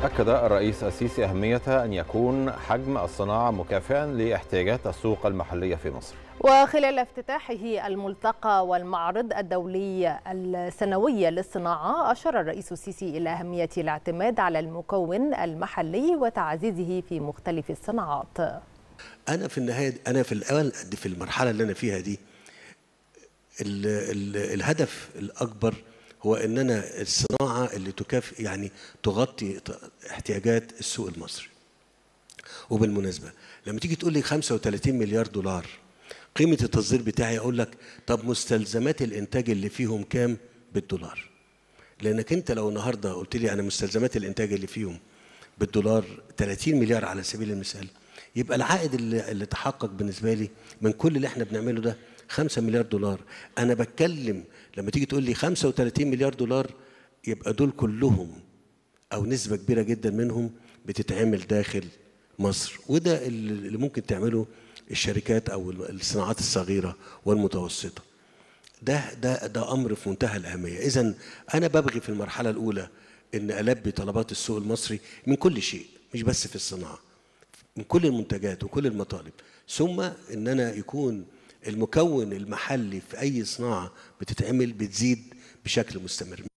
أكد الرئيس السيسي أهمية أن يكون حجم الصناعة مكافئا لاحتياجات السوق المحلية في مصر وخلال افتتاحه الملتقى والمعرض الدولي السنوي للصناعة أشار الرئيس السيسي إلى أهمية الاعتماد على المكون المحلي وتعزيزه في مختلف الصناعات انا في النهايه انا في الاول في المرحله اللي انا فيها دي ال ال الهدف الاكبر هو ان انا الصناعه اللي تكافئ يعني تغطي احتياجات السوق المصري وبالمناسبه لما تيجي تقول لي 35 مليار دولار قيمه التصدير بتاعي اقول لك طب مستلزمات الانتاج اللي فيهم كام بالدولار لانك انت لو النهارده قلت لي انا مستلزمات الانتاج اللي فيهم بالدولار 30 مليار على سبيل المثال يبقى العائد اللي, اللي تحقق بالنسبه لي من كل اللي احنا بنعمله ده 5 مليار دولار انا بتكلم لما تيجي تقول لي 35 مليار دولار يبقى دول كلهم او نسبه كبيره جدا منهم بتتعمل داخل مصر وده اللي ممكن تعمله الشركات او الصناعات الصغيره والمتوسطه ده ده ده امر في منتهى الاهميه اذا انا ببغي في المرحله الاولى ان البي طلبات السوق المصري من كل شيء مش بس في الصناعه من كل المنتجات وكل المطالب ثم ان انا يكون المكون المحلي في اي صناعه بتتعمل بتزيد بشكل مستمر